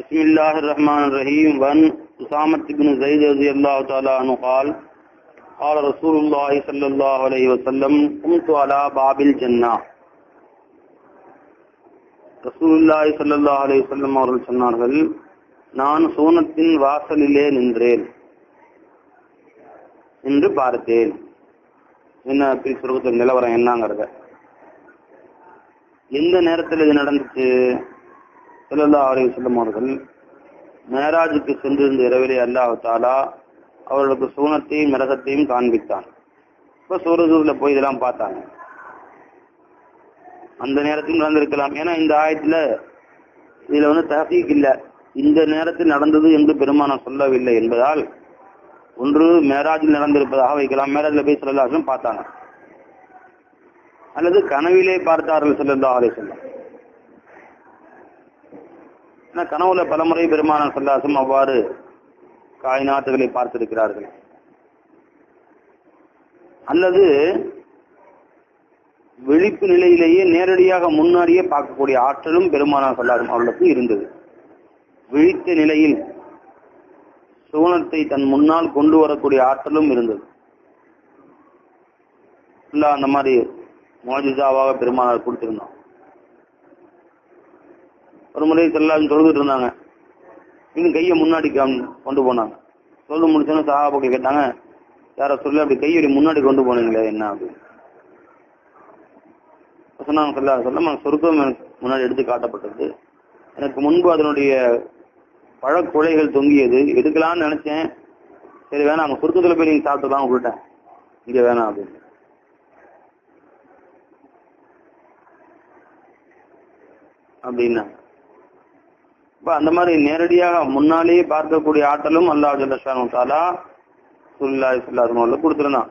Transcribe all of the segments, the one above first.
بسم الله الرحمن الرحيم وعن أسامة بن زيد رضي الله تعالى عنه قال قال رسول الله صلى الله عليه وسلم قمت على باب الجنة ரசூலுல்லாஹி ஸல்லல்லாஹு அலைஹி வஸல்லம் அவர்கள் சொன்னார்கள் நான் சூனத்தின் வாசலிலே நின்றேன் என்று பார்த்தேன் என்ன அப்படி சுருக்கத்தில் நிலவரம் என்னங்கிறத எந்த நேரத்தில் இது நடந்துச்சு ஸல்லல்லாஹு அலைஹி வஸல்லம் அவர்கள் மேராஜுக்கு சென்றிருந்த இரவிலே அல்லாஹ் தாலா அவர்களுக்கு சூனத்தையும் மிரகத்தையும் காண்பித்தான் இப்ப சூரதூர்ல போய் இதெல்லாம் பார்த்தாங்க அந்த நேரத்தில் நடந்திருக்கலாம் ஏன்னா இந்த ஆயத்துல இதுல வந்து தஹீக் இல்ல இந்த நேரத்தில் நடந்தது என்று பெருமானம் சொல்லவில்லை என்பதால் ஒன்று மேராஜில் நடந்திருப்பதாக வைக்கலாம் மேராஜில் போய் சொல்லலாம் பார்த்தாங்க அல்லது கனவிலே பார்த்தார்கள் செல்லல்லா அலை சொல்லம் ஏன்னா கனவுல பலமுறை பெருமானம் சொல்லாசம் அவ்வாறு காய்நாட்டுகளை பார்த்திருக்கிறார்கள் அல்லது விழிப்பு நிலையிலேயே நேரடியாக முன்னாடியே பார்க்கக்கூடிய ஆற்றலும் பெருமானார் சொல்லாரும் அவர்களுக்கு இருந்தது விழித்த நிலையில் சூனத்தை தன் முன்னால் கொண்டு வரக்கூடிய ஆற்றலும் இருந்தது அந்த மாதிரி மோஜிசாவாக பெருமானார் கொடுத்திருந்தோம் ஒரு முறை செல்லாலும் தொழுதுட்டு இருந்தாங்க இன்னும் கையை முன்னாடி கொண்டு போனாங்க சொல்லு முடிச்சோன்னு சகாபாக்கள் கேட்டாங்க யார சொல்ல அப்படி கையை முன்னாடி கொண்டு போனீங்களே என்ன அப்படின்னு சொன்னாங்க சொல்ல சொல்ல சொர்க்கம் எனக்கு முன்னாடி எடுத்து காட்டப்பட்டது எனக்கு முன்பு அதனுடைய பழக்குலைகள் தொங்கியது எடுக்கலாம்னு நினைச்சேன் சரி வேணாம் அங்க சொர்க்கத்துல போய் நீங்க சாப்பிட்டுலாம் விட்டுட்டேன் இங்க வேணாம் அப்படின்னு அப்படின்னா இப்ப அந்த மாதிரி நேரடியாக முன்னாலேயே பார்க்கக்கூடிய ஆற்றலும் அல்லாஹ் ஜல்லஷானு தாலா சுல்லா சுல்லாசமல்ல கொடுத்துருந்தான்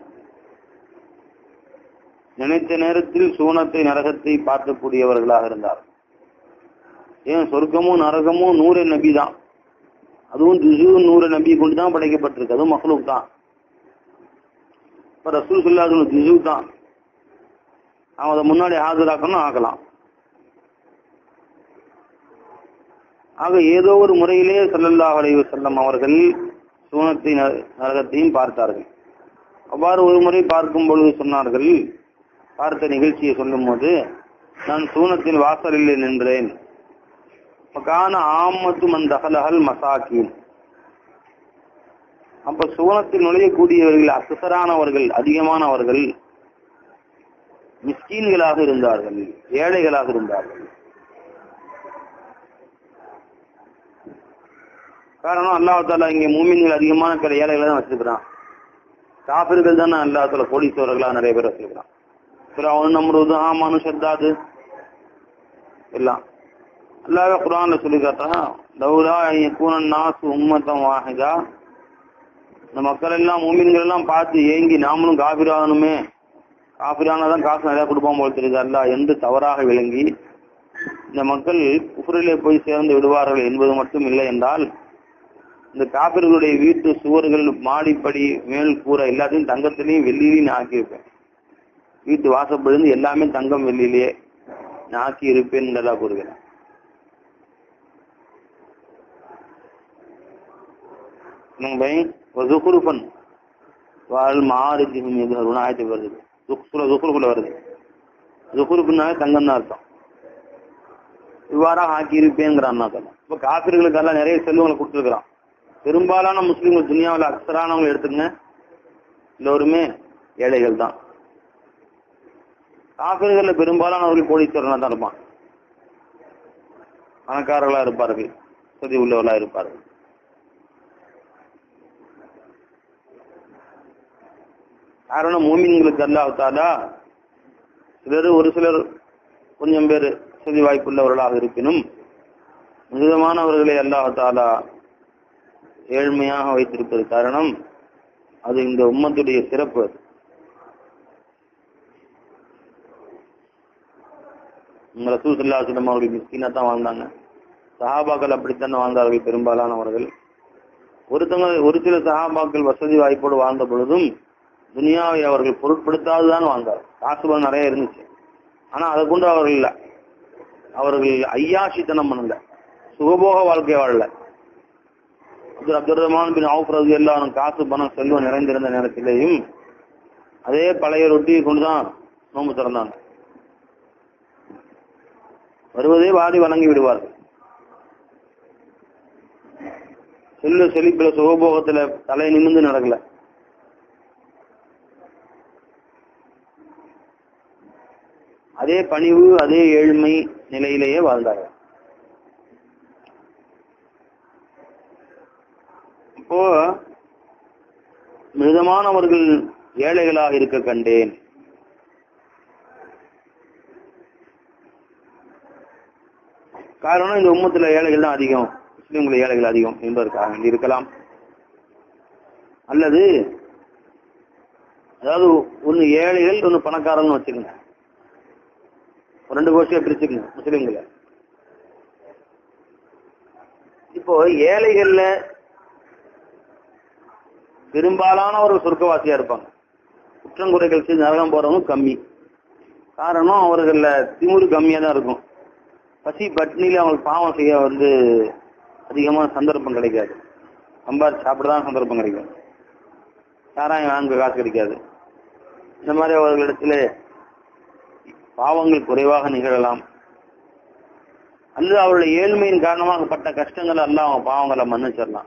நினைத்த நேரத்தில் சூனத்தை நரகத்தை பார்க்கக்கூடியவர்களாக இருந்தார் ஏன் சொர்க்கமும் நரகமும் நூறு நபி தான் அதுவும் திசு நூறு நபி கொண்டு தான் படைக்கப்பட்டிருக்கு அதுவும் மகளுக்கு தான் இப்ப ரசூல் சொல்லாது திசு தான் அவன் அதை முன்னாடி ஆஜராக்கணும் ஆகலாம் ஆக ஏதோ ஒரு முறையிலே சல்லல்லாஹ் அலைஹி செல்லம் அவர்கள் சூனத்தை நரகத்தையும் பார்த்தார்கள் அவ்வாறு ஒரு முறை பார்க்கும் பொழுது சொன்னார்கள் பார்த்த நிகழ்ச்சியை சொல்லும் போது நான் சூனத்தின் வாசலில் நின்றேன் கான ஆமத்து மந்தகலகல் மசாக்கின் அப்ப சூனத்தில் நுழையக்கூடியவர்கள் அசுசரானவர்கள் அதிகமானவர்கள் மிஸ்கீன்களாக இருந்தார்கள் ஏழைகளாக இருந்தார்கள் காரணம் அல்லாஹால இங்க மூமின்கள் அதிகமான பிற ஏழைகளை தான் வச்சிருக்கிறான் காபிர்கள் தானே அல்லாஹால கோடீஸ்வரர்களா நிறைய பேர் வச்சிருக்கிறான் அவன் நம்புறது ஆமானு சர்தாது எல்லாம் அல்லாவே குரான்ல சொல்லி காட்டுறான் லவுலா கூனன் நாசு உம்மத்தம் வாஹிதா இந்த மக்கள் எல்லாம் மூமின்கள் எல்லாம் பார்த்து ஏங்கி நாமளும் காபிராகணுமே காபிரானதான் காசு நிறைய கொடுப்போம் போல் தெரியுது அல்ல என்று தவறாக விளங்கி இந்த மக்கள் குஃபரிலே போய் சேர்ந்து விடுவார்கள் என்பது மட்டும் இல்லை என்றால் இந்த காப்பிர்களுடைய வீட்டு சுவர்கள் மாடிப்படி மேல் கூரை எல்லாத்தையும் தங்கத்திலையும் வெள்ளியிலையும் நான் ஆக்கி வைப்பேன் வீட்டு வாசப்படிந்து எல்லாமே தங்கம் வெள்ளியிலேயே நான் ஆக்கி இருப்பேன் நல்லா கூறுகிறேன் ஜுகுருஃபன் வாழ் மாறுஜிஹும் எதுவும் ஆயத்து வருது ஜுக்சுல ஜுகுருஃபுல வருது ஜுகுருஃபுனாலே தங்கம் தான் அர்த்தம் இவ்வாறாக ஆக்கி இருப்பேங்கிறான் இப்ப காப்பிர்களுக்கெல்லாம் நிறைய செல்வங்களை கொடுத்துருக்கிறான் பெரும்பாலான முஸ்லீம்கள் துனியாவில் அக்சரானவங்க எடுத்துங்க எல்லோருமே ஏழைகள் தான் காப்பிர்கள்ல பெரும்பாலானவர்கள் கோடீஸ்வரனா தான் இருப்பான் பணக்காரர்களா இருப்பார்கள் வசதி உள்ளவர்களா இருப்பார்கள் காரணம் மூமின்களுக்கு அல்லாஹாலா சிலர் ஒரு சிலர் கொஞ்சம் பேர் வசதி வாய்ப்புள்ளவர்களாக இருப்பினும் மிதமானவர்களை அல்லாஹாலா ஏழ்மையாக வைத்திருப்பது காரணம் அது இந்த உம்மத்துடைய சிறப்பு ரசூல் சல்லாசிடம் அவர்கள் மிஸ்கீனா தான் வாழ்ந்தாங்க சஹாபாக்கள் அப்படித்தானே வாழ்ந்தார்கள் பெரும்பாலானவர்கள் ஒருத்தவங்க ஒரு சில சஹாபாக்கள் வசதி வாய்ப்போடு வாழ்ந்த பொழுதும் துனியாவை அவர்கள் பொருட்படுத்தாதுதான் வாழ்ந்தார் காசு பலம் நிறைய இருந்துச்சு ஆனா அதை கொண்டு அவர்கள் அவர்கள் ஐயாசித்தனம் பண்ணல சுகபோக வாழ்க்கை வாழல அப்துல் அப்துல் ரஹ்மான் பின் அவுப் ரதி எல்லாம் காசு பணம் செல்வம் நிறைந்திருந்த நேரத்திலேயும் அதே பழைய ரொட்டியை கொண்டுதான் நோம்பு திறந்தாங்க வருவதே வாடி வணங்கி விடுவார்கள் செல்வ செழிப்புல சுகபோகத்துல தலை நிமிர்ந்து நடக்கல அதே பணிவு அதே ஏழ்மை நிலையிலேயே வாழ்ந்தார்கள் இப்போ மிருதமானவர்கள் ஏழைகளாக இருக்க கண்டேன் காரணம் இந்த உம்மத்துல ஏழைகள் தான் அதிகம் முஸ்லிம்கள் ஏழைகள் அதிகம் என்பதற்காக வேண்டி இருக்கலாம் அல்லது அதாவது ஒன்னு ஏழைகள் ஒன்னு பணக்காரன்னு வச்சுக்கோங்க ஒரு ரெண்டு கோஷ்டியா பிரிச்சுக்கங்க முஸ்லிம்களை இப்போ ஏழைகள்ல பெரும்பாலானவர்கள் சொர்க்கவாசியா இருப்பாங்க குற்றங்குறைகள் செய்து நரகம் போறவங்க கம்மி காரணம் அவர்கள திமுரு கம்மியா தான் இருக்கும் பசி பட்னியில அவங்களுக்கு பாவம் செய்ய வந்து அதிகமான சந்தர்ப்பம் கிடைக்காது சம்பாதி சாப்பிடதான் சந்தர்ப்பம் கிடைக்கும் சாராயம் வாங்க காசு கிடைக்காது இந்த மாதிரி அவர்களிடத்துல பாவங்கள் குறைவாக நிகழலாம் அல்லது அவருடைய ஏழ்மையின் காரணமாகப்பட்ட கஷ்டங்கள் எல்லாம் அவங்க பாவங்களை மன்னிச்சிடலாம்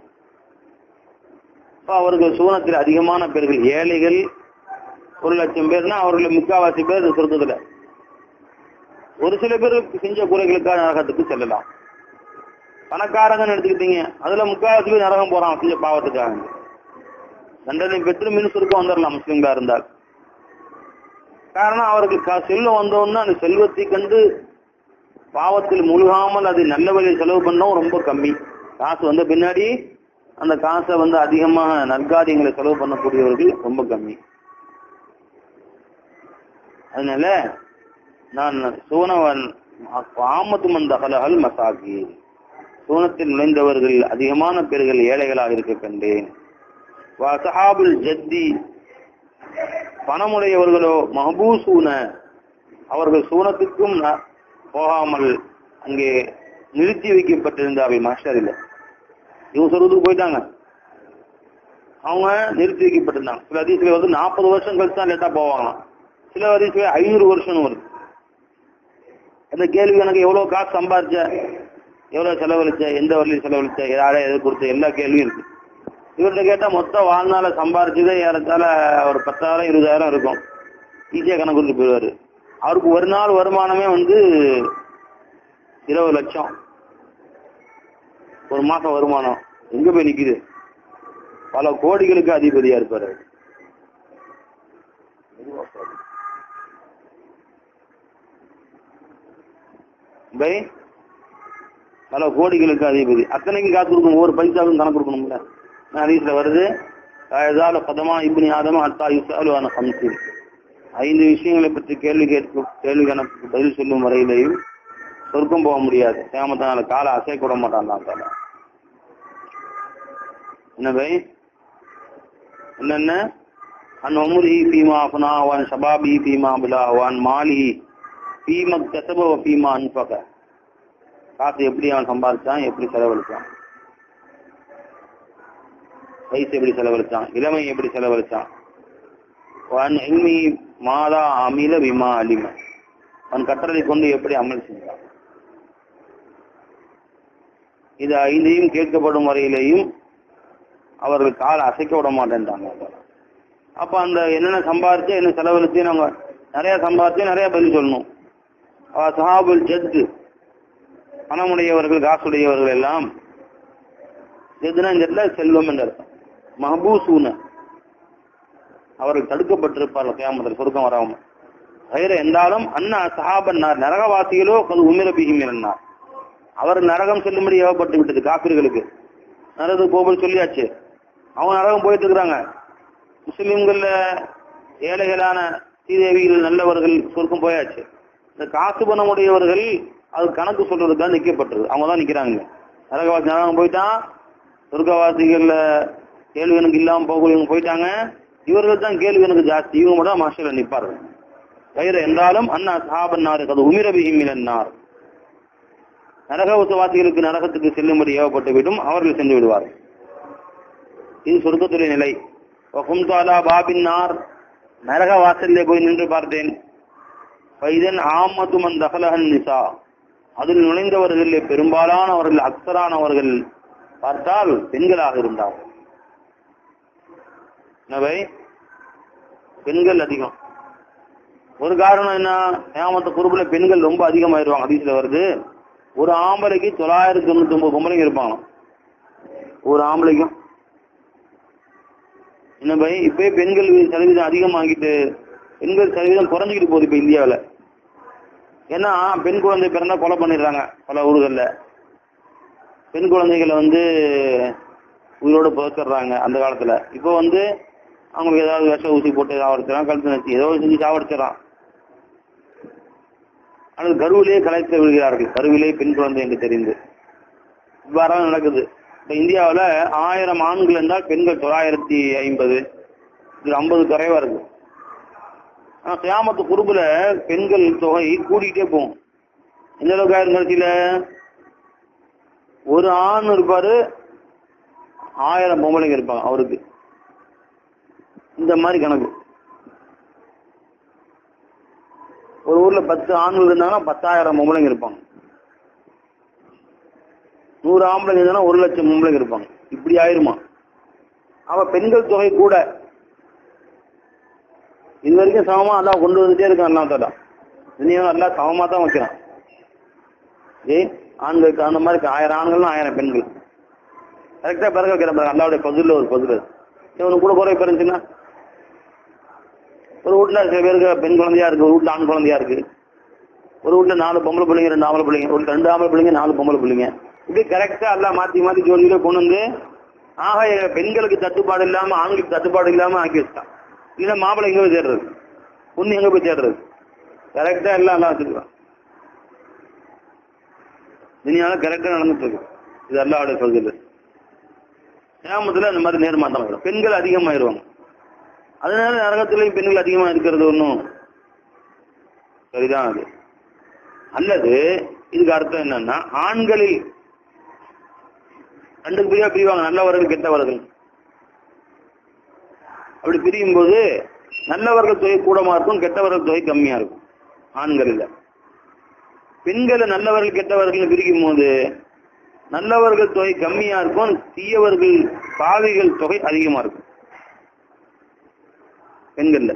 அவர்கள் சூனத்தில் அதிகமான பேர்கள் ஏழைகள் ஒரு லட்சம் பேர்னா அவர்கள் முக்காவாசி பேர் சொர்க்கத்துல ஒரு சில பேர் செஞ்ச குறைகளுக்காக நரகத்துக்கு செல்லலாம் பணக்காரங்கன்னு எடுத்துக்கிட்டீங்க அதுல முக்காவாசி பேர் நரகம் போறான் செஞ்ச பாவத்துக்காக தண்டனை பெற்று மின் சுருக்கம் வந்துடலாம் முஸ்லீம்களா இருந்தால் காரணம் அவருக்கு செல்வம் வந்தோன்னா அந்த செல்வத்தை கண்டு பாவத்தில் முழுகாமல் அது நல்ல வழியில் செலவு பண்ணவும் ரொம்ப கம்மி காசு வந்த பின்னாடி அந்த காசை வந்து அதிகமாக நற்காரியங்களை செலவு பண்ணக்கூடியவர்கள் ரொம்ப கம்மி அதனால நான் சூனவன் ஆமத்து மந்த கலகல் மசாகி சூனத்தில் நுழைந்தவர்கள் அதிகமான பேர்கள் ஏழைகளாக இருக்க கண்டேன் வசஹாபுல் ஜத்தி பணமுடையவர்களோ மஹபூசூன அவர்கள் சூனத்துக்கும் போகாமல் அங்கே நிறுத்தி வைக்கப்பட்டிருந்தார்கள் மாஸ்டரில் இவங்க சொல்றதுக்கு போயிட்டாங்க அவங்க நிறுத்தி வைக்கப்பட்டிருந்தாங்க சில அதிசயம் வந்து நாற்பது வருஷம் கழிச்சு தான் லேட்டா போவாங்களாம் சில அதிசயம் ஐநூறு வருஷம் வருது அந்த கேள்வி எனக்கு எவ்வளவு காசு சம்பாதிச்ச எவ்வளவு செலவழிச்ச எந்த வழியில் செலவழிச்ச யாரே எது கொடுத்த எல்லா கேள்வியும் இருக்கு இவர்கிட்ட கேட்டா மொத்தம் வாழ்நாள சம்பாரிச்சதே ஏறத்தால ஒரு பத்தாயிரம் இருபதாயிரம் இருக்கும் ஈஸியா கணக்கு கொடுத்து போயிடுவாரு அவருக்கு ஒரு நாள் வருமானமே வந்து இருபது லட்சம் ஒரு மாசம் வருமானம் எங்க போய் நிக்குது பல கோடிகளுக்கு அதிபதியா இருப்பாரு பை பல கோடிகளுக்கு அதிபதி அத்தனைக்கும் காசு கொடுக்கணும் ஒவ்வொரு பைசாவுக்கும் கணக்கு கொடுக்கணும்ல ஹதீஸ்ல வருது காயதால பதமா இப்னி ஆதமா அத்தா யுசாலுவான ஹம்சின் ஐந்து விஷயங்களை பற்றி கேள்வி கேட்கும் கேள்வி கணக்கு பதில் சொல்லும் வரையிலையும் சொர்க்கம் போக முடியாது சேமத்தினால காலை அசை கூட மாட்டான் தால என்ன பை என்னென்ன அன் உமரி பீமா அஃபனா வான் ஷபாபி பீமா பிலா வான் மாலி பீம கசப பீமா அன்பக காசு எப்படி அவன் சம்பாதிச்சான் எப்படி செலவழிச்சான் வயசு எப்படி செலவழிச்சான் இளமை எப்படி செலவழிச்சான் வான் எல்மி மாதா அமில விமா அலிம அவன் கட்டளை கொண்டு எப்படி அமல் செஞ்சான் இது ஐந்தையும் கேட்கப்படும் வரையிலேயும் அவர்கள் காலை அசைக்க விட மாட்டேன்றாங்க அப்ப அந்த என்னென்ன சம்பாரிச்சு என்ன செலவழிச்சு நம்ம நிறைய சம்பாரிச்சு நிறைய பதில் சொல்லணும் சஹாபுல் ஜத்து பணமுடையவர்கள் காசுடையவர்கள் எல்லாம் எதுனா இந்த இடத்துல செல்வம் என்ற அர்த்தம் மஹபூசூன அவர்கள் தடுக்கப்பட்டிருப்பார்கள் கேமத்தில் சொருக்கம் வராம வேற எந்தாலும் அண்ணா சஹாபன்னார் நரகவாசிகளோ அது உமிரபிகும் இருந்தார் அவர் நரகம் செல்லும்படி ஏவப்பட்டு விட்டது காப்பிர்களுக்கு நரகத்துக்கு போகும்போது சொல்லியாச்சு அவங்க நரகம் போயிட்டு இருக்கிறாங்க முஸ்லிம்கள்ல ஏழைகளான ஸ்ரீதேவிகள் நல்லவர்கள் சொர்க்கம் போயாச்சு இந்த காசு பணமுடையவர்கள் அது கணக்கு சொல்றது தான் நிக்கப்பட்டது அவங்க தான் நிக்கிறாங்க நரகவாசி நரகம் போயிட்டான் சொர்க்கவாசிகள்ல கேள்வி எனக்கு இல்லாம போகக்கூடியவங்க போயிட்டாங்க இவர்கள் தான் கேள்வி எனக்கு ஜாஸ்தி இவங்க மட்டும் மாஸ்டர்ல நிப்பார்கள் கயிறு என்றாலும் அண்ணா சாபன்னாரு அது உமிரபிகிமினார் நரகவாசிகளுக்கு நரகத்துக்கு செல்லும்படி ஏவப்பட்டு விடும் அவர்கள் சென்று விடுவார்கள் இது சொர்க்கத்துடைய நிலை வகும்தாலா பாபின்னார் நரக வாசலிலே போய் நின்று பார்த்தேன் பைதன் ஆமத்துமன் தகலகன் நிசா அதில் நுழைந்தவர்களிலே பெரும்பாலானவர்கள் அக்சரானவர்கள் பார்த்தால் பெண்களாக இருந்தார் எனவே பெண்கள் அதிகம் ஒரு காரணம் என்ன ஏமாத்த குரூப்ல பெண்கள் ரொம்ப அதிகமாயிருவாங்க அதிசல வருது ஒரு ஆம்பளைக்கு தொள்ளாயிரத்தி தொண்ணூத்தி ஒன்பது பொம்பளைங்க இருப்பாங்க ஒரு ஆம்பளைக்கும் என்ன பை இப்பயே பெண்கள் சதவீதம் அதிகமாகிட்டு பெண்கள் சதவீதம் குறைஞ்சிக்கிட்டு போகுது இப்ப இந்தியாவில் ஏன்னா பெண் குழந்தை பிறந்தா கொலை பண்ணிடுறாங்க பல ஊர்களில் பெண் குழந்தைகளை வந்து உயிரோடு புதைச்சிடுறாங்க அந்த காலத்துல இப்போ வந்து அவங்களுக்கு ஏதாவது விஷ ஊசி போட்டு சாவடிச்சிடறான் கழுத்து நச்சு ஏதோ செஞ்சு சாவடிச்சிடறான் அல்லது கருவிலே கலைத்து விடுகிறார்கள் கருவிலே பெண் குழந்தை என்று தெரிந்து இவ்வாறாக நடக்குது இப்ப இந்தியாவில் ஆயிரம் ஆண்கள் இருந்தால் பெண்கள் தொள்ளாயிரத்தி ஐம்பது இது ஐம்பது குறைவா இருக்கு ஆனா கியாமத்து குறுப்புல பெண்கள் தொகை கூடிக்கிட்டே போகும் எந்த அளவுக்கு ஆயிரம் கடைசியில ஒரு ஆண் இருப்பாரு ஆயிரம் பொம்பளைங்க இருப்பாங்க அவருக்கு இந்த மாதிரி கணக்கு ஒரு ஊர்ல பத்து ஆண்கள் இருந்தாங்கன்னா பத்தாயிரம் பொம்பளைங்க இருப்பாங்க நூறு ஆம்பளைங்க இருந்தாங்கன்னா ஒரு லட்சம் பொம்பளைங்க இருப்பாங்க இப்படி ஆயிருமா அவ பெண்கள் தொகை கூட இது வரைக்கும் சமமா எல்லாம் கொண்டு வந்துட்டே இருக்கான் எல்லாம் தடா இனியும் எல்லாம் சமமா தான் வைக்கிறான் ஏய் ஆண்களுக்கு அந்த மாதிரி ஆயிரம் ஆண்கள் ஆயிரம் பெண்கள் கரெக்டா பிறகு வைக்கிற பாருங்க அல்லாவுடைய பகுதியில் ஒரு பகுதியில் இவனுக்கு கூட குறை பிறந்துச்சுன்னா ஒரு வீட்டுல சில பேருக்கு பெண் குழந்தையா இருக்கு ஒரு வீட்டுல ஆண் குழந்தையா இருக்கு ஒரு வீட்டுல நாலு பொம்பளை பிள்ளைங்க ரெண்டு ஆம்பளை பிள்ளைங்க ஒரு வீட்டுல ரெண்டு ஆம்பளை பிள்ளைங்க நாலு பொம்பளை பிள்ளைங்க இப்படி கரெக்டா எல்லாம் மாத்தி மாத்தி ஜோடியில கொண்டு வந்து ஆக எங்க பெண்களுக்கு தட்டுப்பாடு இல்லாம ஆண்களுக்கு தட்டுப்பாடு இல்லாம ஆக்கி வச்சுட்டான் இல்ல மாப்பிள்ளை எங்க போய் தேடுறது பொண்ணு எங்க போய் தேடுறது கரெக்டா எல்லாம் எல்லாம் வச்சிருக்கான் துணியால கரெக்டா நடந்துட்டு இருக்கு இது அல்லாவுடைய சொல்கிறது கிராமத்துல அந்த மாதிரி நேர்மாட்டம் வரும் பெண்கள் அதிகமாயிருவாங்க அதனால நரகத்திலையும் பெண்கள் அதிகமா இருக்கிறது ஒன்றும் சரிதான் அது அல்லது இதுக்கு அர்த்தம் என்னன்னா ஆண்களில் ரெண்டு பிரிவா பிரிவாங்க நல்லவர்கள் கெட்டவர்கள் அப்படி பிரியும் போது நல்லவர்கள் தொகை கூடமா இருக்கும் கெட்டவர்கள் தொகை கம்மியா இருக்கும் ஆண்களில் பெண்களை நல்லவர்கள் கெட்டவர்கள் பிரிக்கும் போது நல்லவர்கள் தொகை கம்மியா இருக்கும் தீயவர்கள் பாவிகள் தொகை அதிகமா இருக்கும் பெண்கள்ல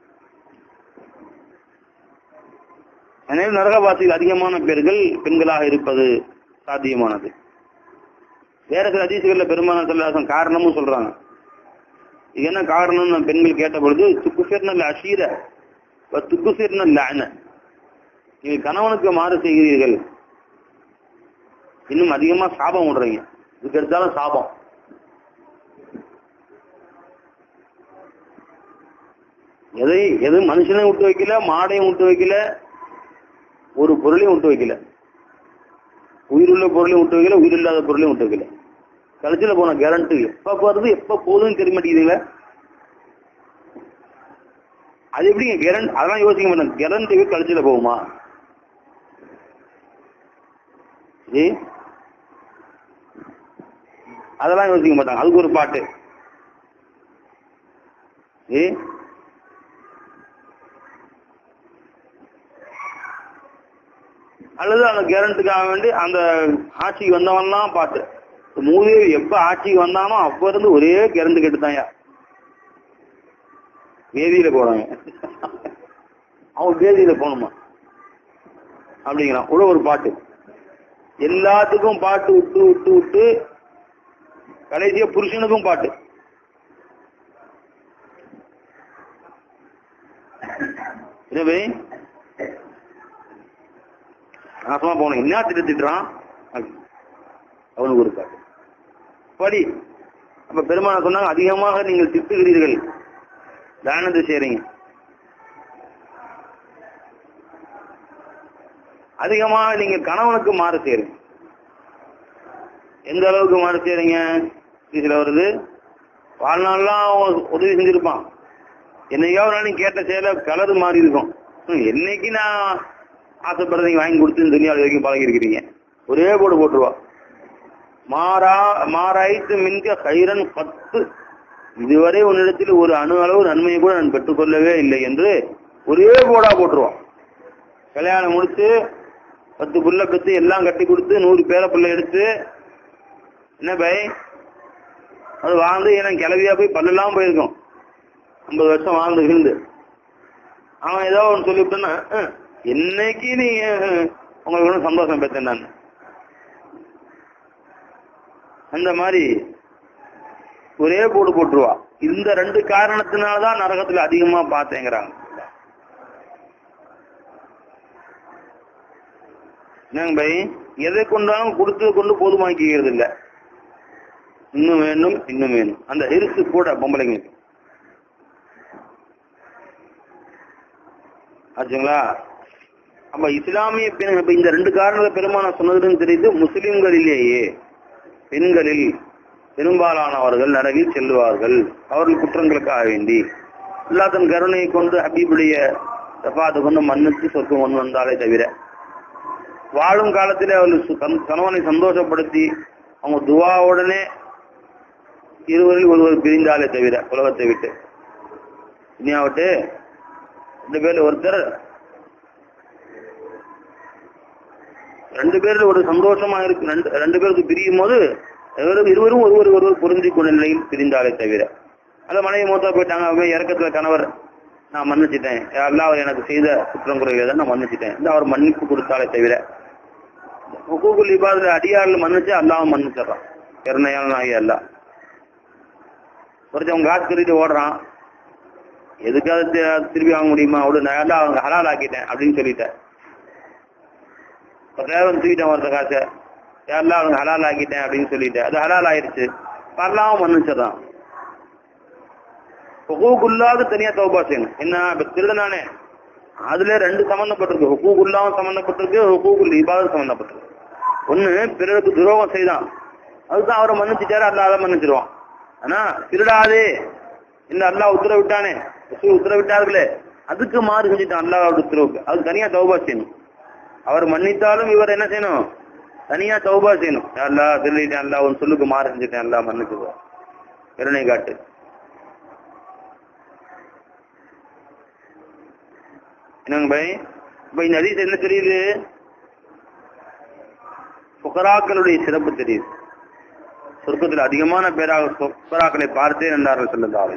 எனவே நரகவாசிகள் அதிகமான பேர்கள் பெண்களாக இருப்பது சாத்தியமானது வேற சில அதிசயங்கள்ல பெருமான சொல்லாசம் காரணமும் சொல்றாங்க இது என்ன காரணம்னு பெண்கள் கேட்ட பொழுது துக்குசிர்னல் அஷீர துக்குசிர்னல் லான நீங்கள் கணவனுக்கு மாறு செய்கிறீர்கள் இன்னும் அதிகமா சாபம் விடுறீங்க இதுக்கு எடுத்தாலும் சாபம் எதை எது மனுஷனையும் விட்டு வைக்கல மாடையும் விட்டு வைக்கல ஒரு பொருளையும் விட்டு வைக்கல உயிருள்ள பொருளையும் விட்டு வைக்கல உயிரில்லாத பொருளையும் விட்டு வைக்கல கடைசியில போன கேரண்டி எப்ப வருது எப்ப போகுதுன்னு தெரிய மாட்டேங்குதுங்களே அது எப்படிங்க கேரண்ட் அதெல்லாம் யோசிக்க மாட்டேன் கேரண்டி கடைசியில போகுமா ஏ அதெல்லாம் யோசிக்க மாட்டாங்க அதுக்கு ஒரு பாட்டு ஏ அல்லது அந்த கேரண்ட்டுக்காக வேண்டி அந்த ஆட்சிக்கு வந்தவன்லாம் பாட்டு மூதேவி எப்ப ஆட்சிக்கு வந்தானோ அப்ப இருந்து ஒரே கேரண்ட் கெட்டுதான்யா வேதியில போறாங்க அவன் வேதியில போகணுமா அப்படிங்கிறான் உள்ள ஒரு பாட்டு எல்லாத்துக்கும் பாட்டு விட்டு விட்டு விட்டு கடைசியா புருஷனுக்கும் பாட்டு எனவே நாசமா போன என்ன திட்டு திட்டுறான் அவனுக்கு ஒரு பாட்டு படி அப்ப பெருமான சொன்னாங்க அதிகமாக நீங்கள் திட்டுகிறீர்கள் தானத்தை செய்றீங்க அதிகமாக நீங்க கணவனுக்கு மாறு செய்றீங்க எந்த அளவுக்கு மாறு செய்றீங்க இதுல வருது வாழ்நாள்லாம் உதவி செஞ்சிருப்பான் என்னைக்காவது நாள் நீ கேட்ட செயல கலர் மாறி இருக்கும் என்னைக்கு நான் ஆசைப்படுறதை வாங்கி கொடுத்து துணியாவில் வரைக்கும் பழகி இருக்கிறீங்க ஒரே போடு போட்டுருவா மாறா மாறாய்த்து மின்க கைரன் பத்து இதுவரை உன்னிடத்தில் ஒரு அணு அளவு நன்மையை கூட நான் பெற்றுக்கொள்ளவே இல்லை என்று ஒரே போடா போட்டுருவான் கல்யாணம் முடிச்சு பத்து புள்ள பெத்து எல்லாம் கட்டி கொடுத்து நூறு பேர பிள்ளை எடுத்து என்ன பை அது வாழ்ந்து எனக்கு கிளவியா போய் பல்லெல்லாம் போயிருக்கும் ஐம்பது வருஷம் வாழ்ந்து இருந்து அவன் ஏதோ ஒன்று சொல்லிவிட்டேன்னா "அஹ், என்னைக்கு நீங்க அஹ், உங்களுக்கு ஒன்றும் சந்தோஷம் பெற்றேன் நான் அந்த மாதிரி ஒரே போடு போட்டுருவா இந்த ரெண்டு காரணத்தினாலதான் நரகத்துல அதிகமா பார்த்தேங்கிறாங்க என்னங்க பை எதை கொண்டாலும் கொடுத்து கொண்டு போதுமாக்கிக்கிறது இல்ல இன்னும் வேண்டும் இன்னும் வேணும் அந்த ஹிரிசு கூட பொம்பளைங்களுக்கு ஆச்சுங்களா அப்ப இஸ்லாமிய பெண் இப்ப இந்த ரெண்டு காரணங்களை பெருமான சொன்னதுன்னு தெரியுது முஸ்லிம்களிலேயே பெண்களில் பெரும்பாலானவர்கள் நரகில் செல்லுவார்கள் அவர்கள் குற்றங்களுக்காக வேண்டி அல்லா தன் கருணையை கொண்டு ஹபீபுடைய தபாத்தை கொண்டு மன்னித்து சொர்க்கம் கொண்டு வந்தாலே தவிர வாழும் காலத்திலே அவர்கள் சு- தன் கணவனை சந்தோஷப்படுத்தி அவங்க துவாவுடனே இருவரில் ஒருவர் பிரிந்தாலே தவிர உலகத்தை விட்டு துனியாவிட்டு ரெண்டு பேர்ல ஒருத்தர் ரெண்டு பேர்ல ஒரு சந்தோஷமா இருக்கு ரெண்டு ரெண்டு பேருக்கு பிரியும் போது இருவரும் இருவரும் ஒருவர் ஒருவர் பொருந்தி கொண்ட நிலையில் பிரிந்தாலே தவிர அந்த மனைவி மூத்தா போயிட்டாங்க அவங்க இறக்கத்துல கணவர் நான் மன்னிச்சிட்டேன் எல்லாம் அவர் எனக்கு செய்த குற்றம் குறைகளை தான் நான் மன்னிச்சிட்டேன் இந்த அவர் மன்னிப்பு கொடுத்தாலே தவிர ஹுக்கூகுல் இபாதுல அடியாரில் மன்னிச்சு அல்லாவும் மன்னிச்சிடறான் கருணையாளன் ஆகிய அல்லா ஒருத்தவன் காசு கட்டிட்டு ஓடுறான் எதுக்காவது தி- திருப்பி வாங்க முடியுமா அவ்வளவு நான் எல்லாம் அவங்க ஹலால் ஆக்கிட்டேன் அப்படின்னு சொல்லிட்டேன் ஒரு நேரம் தூக்கிட்டேன் ஒருத்த காசை எல்லாம் அவங்க ஹலால் ஆக்கிட்டேன் அப்படின்னு சொல்லிட்டேன் அது ஹலால் ஆயிருச்சு பரலாவும் மன்னிச்சிடறான் ஹுக்கூகுல்லாவுக்கு தனியா தௌபா செய்யணும் என்ன இப்ப திருடனானே அதுல ரெண்டு சம்பந்தப்பட்டிருக்கு ஹுக்கூகுல்லாவும் சம்பந்தப்பட்டிருக்கு ஹுக்கூகுல் இபாதும் சம்பந்தப்பட்டிருக்கு ஒண்ணு பிறருக்கு துரோகம் செய்தான் அதுதான் அவரை மன்னிச்சுட்டாரு அல்ல அதை மன்னிச்சிருவான் ஆனா திருடாதே இந்த அல்லாஹ் உத்தரவிட்டானே ரசூல் உத்தரவிட்டார்களே அதுக்கு மாறு செஞ்சுட்டான் அல்லாஹ் உத்தரவுக்கு அது தனியா தௌபா செய்யணும் அவர் மன்னித்தாலும் இவர் என்ன செய்யணும் தனியா தௌபா செய்யணும் யா அல்லாஹ் திருடிட்டேன் அல்லாஹ் உன் சொல்லுக்கு மாறு செஞ்சுட்டேன் அல்லாஹ் மன்னிச்சுருவான் கருணை காட்டு என்னங்க பை இப்ப இந்த ஹதீஸ் என்ன தெரியுது புகராக்களுடைய சிறப்பு தெரியுது சொர்க்கத்தில் அதிகமான பேராக புகராக்களை பார்த்தே என்றார்கள் சொல்லந்தாரு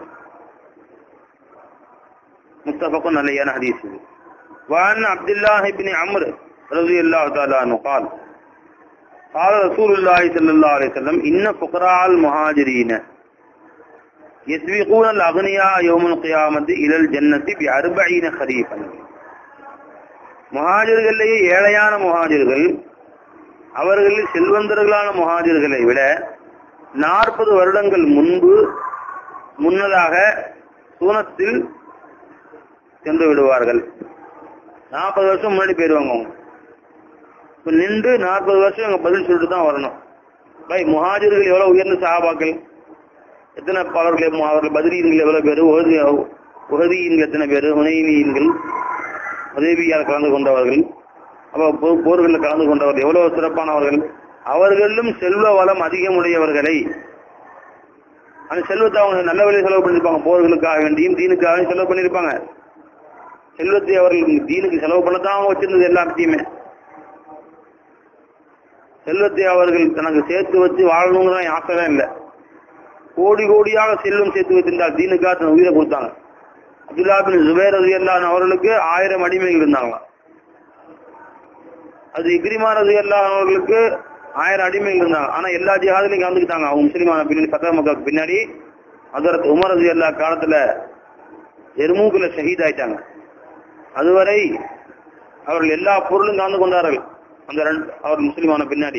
முத்தபக்கும் நல்லையான ஹதீஸ் இது وعن عبد الله بن عمرو رضي الله تعالى عنه قال قال رسول الله صلى الله عليه وسلم إن فقراء المهاجرين يسبقون الأغنياء يوم القيامة إلى الجنة بأربعين خريفا முஹாஜிர்களையே ஏழையான முஹாஜிர்கள் அவர்களில் செல்வந்தர்களான முஹாஜிர்களை விட நாற்பது வருடங்கள் முன்பு முன்னதாக சூனத்தில் சென்று விடுவார்கள் நாற்பது வருஷம் முன்னாடி போயிடுவாங்க அவங்க இப்ப நின்று நாற்பது வருஷம் இவங்க பதில் சொல்லிட்டு தான் வரணும் பை முஹாஜிர்கள் எவ்வளவு உயர்ந்த சஹாபாக்கள் எத்தனை அவர்கள் எவ்வ- அவர்கள் பதிரீன்கள் எவ்வளவு பேர் உகதி உகதியின்கள் எத்தனை பேர் உனைவியன்கள் உதவியால் கலந்து கொண்டவர்கள் அப்ப போ- போர்களில் கலந்து கொண்டவர்கள் எவ்வளவு சிறப்பானவர்கள் அவர்களிலும் செல்வ வளம் அதிகமுடையவர்களை அந்த செல்வத்தை அவங்க நல்ல வழியில் செலவு பண்ணிருப்பாங்க போர்களுக்காக வேண்டியும் தீனுக்காக வேண்டியும் செலவு பண்ணிருப்பாங்க செல்வத்தை அவர்கள் தீனுக்கு செலவு பண்ணத்தான் அவங்க வச்சிருந்தது எல்லாத்தையுமே செல்வத்தை அவர்கள் தனக்கு சேர்த்து வச்சு வாழணுங்கிற ஆசைலாம் இல்லை கோடி கோடியாக செல்வம் சேர்த்து வைத்திருந்தால் தீனுக்காக தன் உயிரை கொடுத்தாங்க அப்துல்லா பின் ஜுபேர் ரலியல்லாஹு அவர்களுக்கு ஆயிரம் அடிமைகள் இருந்தாங்களாம் அது இக்ரிமா ரலியல்லாஹு அவர்களுக்கு ஆயிரம் அடிமைகள் இருந்தாங்க ஆனா எல்லா ஜிஹாதிலையும் கலந்துக்கிட்டாங்க அவங்க முஸ்லிமான பின்னாடி பத்தா மக்காவுக்கு பின்னாடி அதற்கு உமர் ரதி அல்லா காலத்துல எருமூக்குல ஷஹீத் ஆயிட்டாங்க அதுவரை அவர்கள் எல்லா பொருளும் கலந்து கொண்டார்கள் அந்த ரெண்டு அவர் முஸ்லிமான பின்னாடி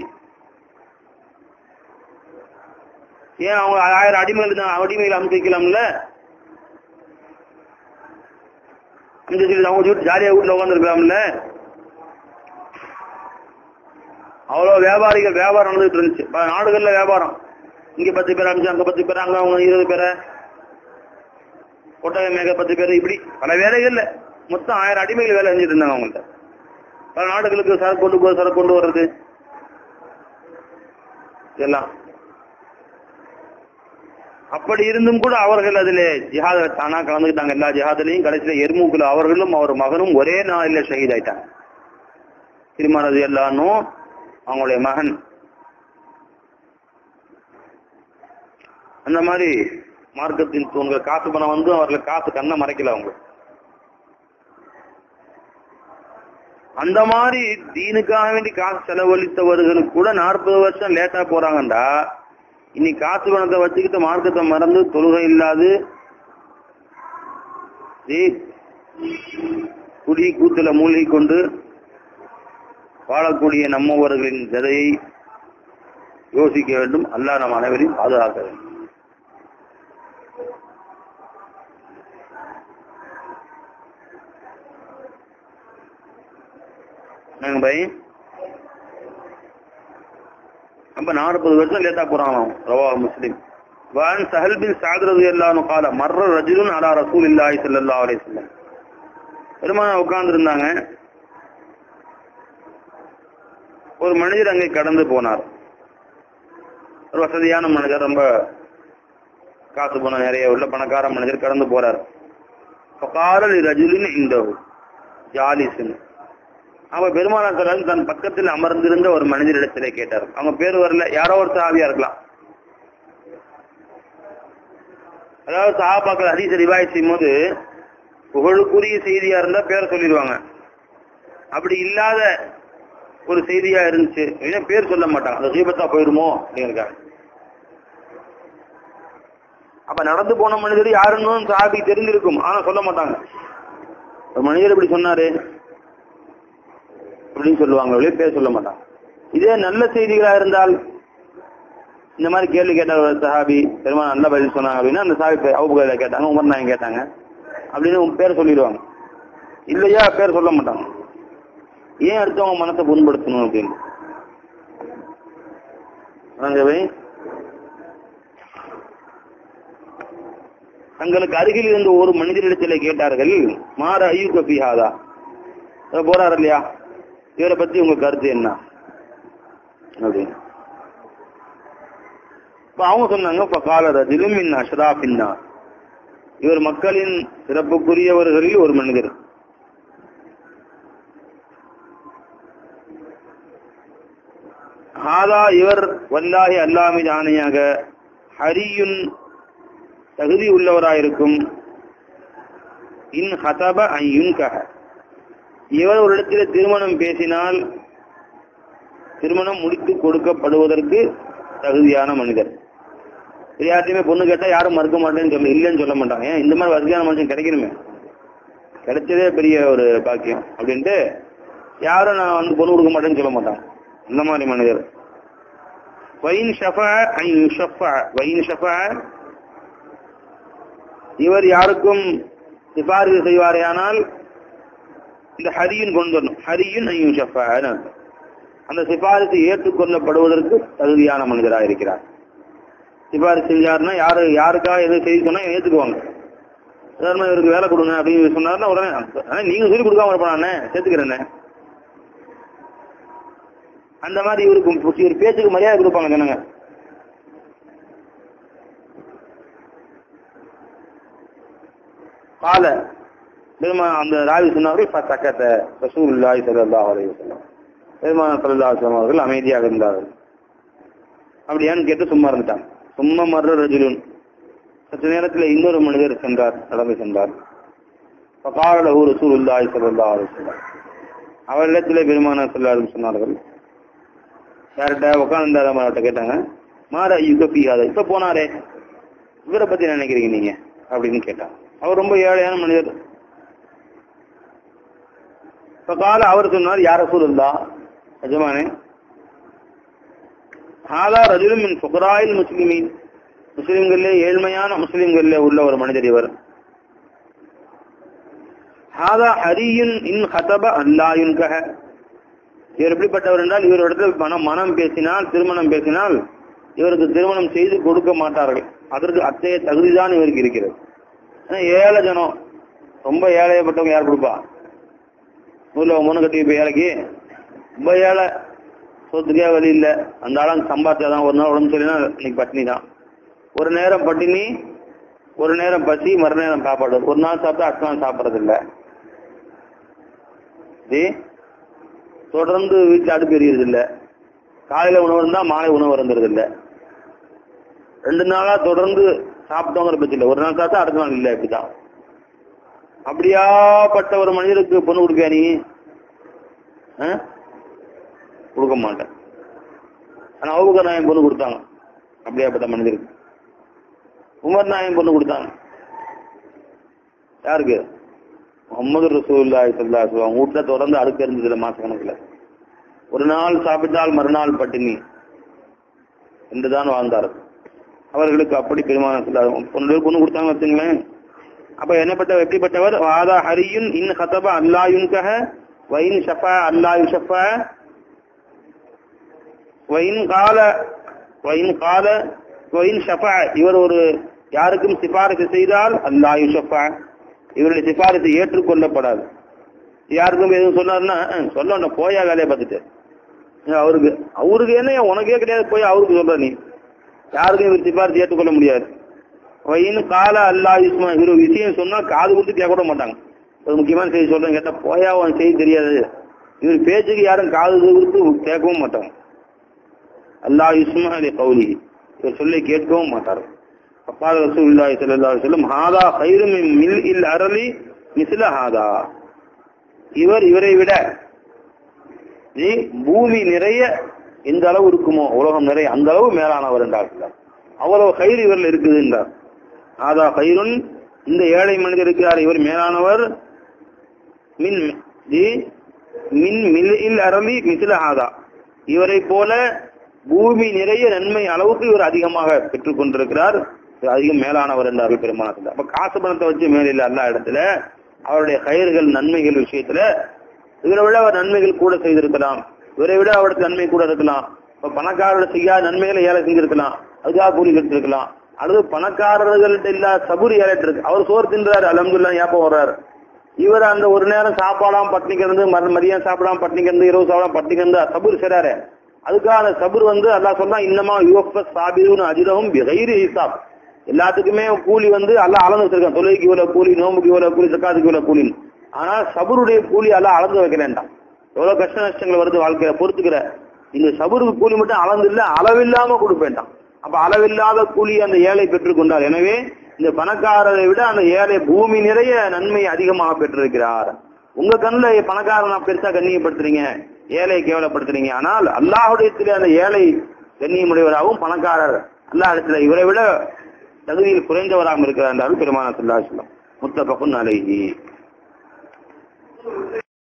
ஏன் அவங்க ஆயிரம் அடிமைகள் இருந்தாங்க அடிமைகள் அமைச்சு வைக்கலாம்ல அமைச்சு வச்சுட்டு அவங்க வீட்டு ஜாலியா வீட்டுல உட்காந்துருக்கலாம்ல அவ்வளவு வியாபாரிகள் வியாபாரம் நடந்துட்டு இருந்துச்சு பல நாடுகள்ல வியாபாரம் இங்க பத்து பேர் அமிச்சு அங்க பத்து பேர் அங்க அவங்க இருபது பேரை ஒட்டக மேக பத்து பேர் இப்படி பல வேலைகள்ல மொத்தம் ஆயிரம் அடிமைகள் வேலை செஞ்சுட்டு இருந்தாங்க அவங்கள்ட்ட பல நாடுகளுக்கு சரக்கு கொண்டு போய் சரக்கு கொண்டு வர்றது இதெல்லாம் அப்படி இருந்தும் கூட அவர்கள் அதிலே ஜிஹாத தானா கலந்துக்கிட்டாங்க எல்லா ஜிஹாதுலையும் கடைசியில எர்மூக்குல அவர்களும் அவர் மகனும் ஒரே நாளில் ஷஹீத் ஆயிட்டாங்க திருமணது எல்லாரும் அவங்களுடைய மகன் அந்த மாதிரி மார்க்கத்தின் தூண்கள் காசு பணம் வந்து அவர்கள் காசு கண்ணை மறைக்கல அவங்க அந்த மாதிரி தீனுக்காக வேண்டி காசு செலவழித்தவர்களுக்கு கூட நாற்பது வருஷம் லேட்டா போறாங்கண்டா இனி காசு பணத்தை வச்சுக்கிட்டு மார்க்கத்தை மறந்து தொழுகை இல்லாது ஏய், குடி கூத்துல மூழ்கி கொண்டு வாழக்கூடிய நம்மவர்களின் கதையை யோசிக்க வேண்டும் அல்லாஹ் நம் அனைவரையும் பாதுகாக்க வேண்டும் என்னங்க பை அப்ப நாற்பது வருஷம் லேட்டா போறாங்க ரவா முஸ்லிம் وعن سهل بن سعد رضي الله عنه قال مر رجل على رسول الله صلى الله عليه وسلم பெருமான உட்கார்ந்து இருந்தாங்க ஒரு மனிதர் அங்கே கடந்து போனார் ஒரு வசதியான மனிதர் ரொம்ப காசு பணம் நிறைய உள்ள பணக்கார மனிதர் கடந்து போறார் ஃபகாரல் ரஜுலின் இந்த ஜாலிசன் அவ பெருமானார் தன் பக்கத்தில் அமர்ந்திருந்த ஒரு மனிதரிடத்திலே கேட்டார் அவங்க பேர் வரல யாரோ ஒரு சாவியா இருக்கலாம் அதாவது சஹாபாக்கள் ஹதீஸ் ரிவாய் செய்யும் போது புகழுக்குரிய செய்தியா இருந்தா பேர் சொல்லிடுவாங்க அப்படி இல்லாத ஒரு செய்தியா இருந்துச்சு ஏன்னா பேர் சொல்ல மாட்டாங்க அது தீபத்தா போயிருமோ அப்படிங்கிறாங்க அப்ப நடந்து போன மனிதர் யாருன்னு சாபி தெரிஞ்சிருக்கும் ஆனா சொல்ல மாட்டாங்க ஒரு மனிதர் இப்படி சொன்னாரு அப்படின்னு சொல்லுவாங்க வெளியே பேர் சொல்ல மாட்டாங்க இதே நல்ல செய்திகளா இருந்தால் இந்த மாதிரி கேள்வி கேட்டார் ஒரு சஹாபி பெருமா நல்ல பதில் சொன்னாங்க அப்படின்னா அந்த சாபி பேர் அவுபுகளை கேட்டாங்க உமர் நாயன் கேட்டாங்க அப்படின்னு உங்க பேர் சொல்லிடுவாங்க இல்லையா பேர் சொல்ல மாட்டாங்க ஏன் அடுத்தவங்க மனசை புண்படுத்தணும் அப்படின்னு ஆகவே தங்களுக்கு அருகில் இருந்த ஒரு மனிதரிடத்திலே கேட்டார்கள் மாற ஐயூக்க பிஹாதா இவர் போறாரு இல்லையா இவரை பத்தி உங்க கருத்து என்ன அப்படின்னு இப்ப அவங்க சொன்னாங்க இப்ப கால ரஜிலும் இன் அஷ்ராஃபின்னா இவர் மக்களின் சிறப்புக்குரியவர்களில் ஒரு மனிதர் ஹாதா இவர் வல்லாஹி அல்லாமி ஆணையாக ஹரியுன் தகுதி உள்ளவராயிருக்கும் இன் ஹதப ஐயுன் கஹ இவர் ஒரு இடத்துல திருமணம் பேசினால் திருமணம் முடித்து கொடுக்கப்படுவதற்கு தகுதியான மனிதர் யார்ட்டையுமே பொண்ணு கேட்டா யாரும் மறுக்க மாட்டேன்னு சொல்ல இல்லைன்னு சொல்ல மாட்டாங்க ஏன் இந்த மாதிரி வசதியான மனுஷன் கிடைக்கணுமே கிடைச்சதே பெரிய ஒரு பாக்கியம் அப்படின்ட்டு யாரும் நான் வந்து பொண்ணு கொடுக்க மாட்டேன்னு சொல்ல மாட்டாங்க இந்த மாதிரி மனிதர் வைன் ஷஃபா ஐ யுஷஃபா வைன் ஷஃபா இவர் யாருக்கும் சிபாரிசு செய்வாரேயானால் இந்த ஹரியின் கொண்டு வரணும் ஹரியின் ஐ யுஷஃபா அந்த சிபாரிசு ஏற்றுக்கொள்ளப்படுவதற்கு தகுதியான மனிதராக இருக்கிறார் சிபாரிசு செஞ்சாருன்னா யாரு யாருக்காக எது செய்தி சொன்னா ஏத்துக்குவாங்க சாதாரண இவருக்கு வேலை கொடுங்க அப்படின்னு சொன்னாருன்னா உடனே ஆனா நீங்க சொல்லி கொடுக்காம இருப்பானே சேர்த்துக்கிறேன்னு அந்த மாதிரி இவருக்கு இவர் பேச்சுக்கு மரியாதை கொடுப்பாங்க ஜனங்க கால பெருமா அந்த ராவி சொன்னார்கள் சக்கத்தை ரசூலுல்லாஹி ஸல்லல்லாஹு அலைஹி வஸல்லம் பெருமான ஸல்லல்லாஹு அவர்கள் அமைதியாக இருந்தார்கள் அப்படியான்னு கேட்டு சும்மா இருந்துட்டாங்க சும்மா மர்ற ரஜுலுன் சற்று நேரத்தில் இன்னொரு மனிதர் சென்றார் கடந்து சென்றார் பகாரலஹு ரசூலுல்லாஹி ஸல்லல்லாஹு அலைஹி வஸல்லம் அவரிடத்திலே பெருமான ஸல்லல்லாஹு சொன்னார்கள் யார்கிட்ட உட்கார்ந்து அவர்கிட்ட கேட்டாங்க மாற யுக பியாத இப்ப போனாரே இவரை பத்தி என்ன நினைக்கிறீங்க நீங்க அப்படின்னு கேட்டாங்க அவர் ரொம்ப ஏழையான மனிதர் இப்ப கால அவர் சொன்னார் யார சூழல்லா எஜமானே ஹாதா ரஜுலும் மின் ஃபுகராயில் முஸ்லிமீன் முஸ்லிம்களிலே ஏழ்மையான முஸ்லிம்களிலே உள்ள ஒரு மனிதர் இவர் ஹாதா ஹரியுன் இன் ஹதப அல்லாயுன் கஹ இவர் எப்படிப்பட்டவர் என்றால் இவரிடத்தில் மனம் மனம் பேசினால் திருமணம் பேசினால் இவருக்கு திருமணம் செய்து கொடுக்க மாட்டார்கள் அதற்கு அத்தகைய தகுதிதான் இவருக்கு இருக்கிறது ஆனா ஏழை ஜனம் ரொம்ப ஏழையப்பட்டவங்க யார் கொடுப்பா ஊர்ல பொண்ணு கட்டி போய் ஏழைக்கு ரொம்ப ஏழை சோத்துக்கே வழி இல்ல அந்த ஆளும் சம்பாதிச்சாதான் ஒரு நாள் உடம்பு சரியில்லைன்னா இன்னைக்கு பட்டினி தான் ஒரு நேரம் பட்டினி ஒரு நேரம் பசி மறுநேரம் சாப்பாடு ஒரு நாள் சாப்பிட்டா அடுத்த நாள் சாப்பிட்றது இல்ல இது தொடர்ந்து வீட்டுல அடுப்பு எரியுறது இல்ல காலையில உணவு இருந்தா மாலை உணவு இருந்துறது இல்ல ரெண்டு நாளா தொடர்ந்து சாப்பிட்டோங்கிற பட்சம் ஒரு நாள் சாப்பிட்டா அடுத்த நாள் இல்ல இப்படிதான் அப்படியாப்பட்ட ஒரு மனிதருக்கு பொண்ணு கொடுப்பியா நீ ஆ? கொடுக்க மாட்டேன் ஆனா அவுபக்கர் நாயன் பொண்ணு கொடுத்தாங்க அப்படியாப்பட்ட மனிதருக்கு உமர் நாயன் பொண்ணு கொடுத்தாங்க யாருக்கு முகமது ரசூல்லாய் சல்லா அவங்க வீட்டுல தொடர்ந்து அடுக்க இருந்ததுல மாசக்கணக்குல ஒரு நாள் சாப்பிட்டால் மறுநாள் பட்டினி என்றுதான் வாழ்ந்தார் அவர்களுக்கு அப்படி பெருமான பொண்ணு பொண்ணு கொடுத்தாங்க வச்சுங்களேன் அப்ப என்னப்பட்ட எப்படிப்பட்டவர் வாதா ஹரியுன் இன் ஹதப அல்லாயுன்கஹ வைன் ஷஃபா அல்லாயு ஷஃபா வைன் கால வைன் கால வைன் ஷஃபா இவர் ஒரு யாருக்கும் சிபாரிசு செய்தால் அல்லாயு ஷஃபா இவருடைய சிபாரிசு ஏற்றுக்கொள்ளப்படாது யாருக்கும் எதுவும் சொன்னாருன்னா "அஹ், சொல்லணும் போயா வேலையை பார்த்துட்டு ஏன் அவருக்கு அவருக்கு என்ன உனக்கே கிடையாது போய் அவருக்கு சொல்ற நீ யாருக்கும் இவர் சிபாரிசு ஏற்றுக்கொள்ள முடியாது வைன்னு கால அல்லா இஸ்மா இவர் ஒரு விஷயம் சொன்னா காது கொடுத்து கேட்க கூட மாட்டாங்க ஒரு முக்கியமான செய்தி சொல்றேன் கேட்டா போயா அவன் செய்தி தெரியாது இவர் பேச்சுக்கு யாரும் காது கொடுத்து கேட்கவும் மாட்டாங்க அல்லா இஸ்மா அலி கௌலி இவர் சொல்லி கேட்கவும் மாட்டார் அப்பாத ரசூலுல்லாஹி ஸல்லல்லாஹு அலைஹி வஸல்லம் ஹாதா கைரு மின் மில் இல் அரலி மிஸ்ல ஹாதா இவர் இவரை விட நீ பூமி நிறைய எந்த அளவு இருக்குமோ உலகம் நிறைய அந்த அளவு மேலானவர் என்றார்கள் அவ்வளவு கயிறு இவரில் இருக்குது என்றார் ஆதா கயிறுன் இந்த ஏழை மனிதர் இருக்கிறார் இவர் மேலானவர் மின் ஜி, மின் மில் அரளி மிசில ஆதா இவரை போல பூமி நிறைய நன்மை அளவுக்கு இவர் அதிகமாக பெற்றுக் கொண்டிருக்கிறார் இவர் அதிகம் மேலானவர் என்றார்கள் பெருமானத்தில் அப்ப காசு பணத்தை வச்சு மேலில்ல எல்லா இடத்துல அவருடைய கயிறுகள் நன்மைகள் விஷயத்துல இவரை விட அவர் நன்மைகள் கூட செய்திருக்கலாம் இவரை விட அவருக்கு நன்மை கூட இருக்கலாம் இப்ப பணக்காரர்கள் செய்யாத நன்மைகளை ஏழை செஞ்சிருக்கலாம் அதுக்காக கூலி கட்டிருக்கலாம் அல்லது பணக்காரர்கள்ட்ட இல்லாத சபுரி ஏழைட்டு இருக்கு அவர் சோறு தின்றாரு அலமதுல்லா ஞாபகம் வர்றாரு இவர் அந்த ஒரு நேரம் சாப்பாடாம பட்டினி கிடந்து மறு மதியம் சாப்பிடாம பட்டினி கிடந்து இரவு சாப்பிடாம பட்டினி கிடந்து சபுர் செய்றாரு அதுக்காக அந்த சபுர் வந்து அல்லாஹ் சொல்றா இன்னமா யுவஃபஸ் சாபிருன்னு அஜிரஹும் பிகைரி ஹிசாப் எல்லாத்துக்குமே கூலி வந்து அல்லாஹ் அளந்து வச்சிருக்கான் தொழுகைக்கு இவ்வளவு கூலி நோம்புக்கு இவ்வளவு கூலி ஜக்காத்துக்கு இவ்வளவு கூலி ஆனா சபருடைய கூலி அல்லாஹ் அளந்து வைக்கிறேன்டான் எவ்வளவு கஷ்ட நஷ்டங்கள் வருது வாழ்க்கையில பொறுத்துக்கிற இந்த சபருக்கு கூலி மட்டும் அளந்து இல்ல அளவில்லாம கொடுப்பேன்டான் அப்ப அளவில்லாத கூலி அந்த ஏழை பெற்றுக் கொண்டார் எனவே இந்த பணக்காரரை விட அந்த ஏழை பூமி நிறைய நன்மை அதிகமாக பெற்றிருக்கிறார் உங்க கண்ணுல பணக்காரனா பெருசா கண்ணியப்படுத்துறீங்க ஏழை கேவலப்படுத்துறீங்க ஆனால் அல்லாஹுடைய அந்த ஏழை கண்ணியமுடையவராகவும் பணக்காரர் அல்லாஹ் இடத்துல இவரை விட தகுதியில் குறைந்தவராகவும் இருக்கிறார் என்றாலும் பெருமான சொல்லா சொல்லம் முத்தபகுன் அலைஹி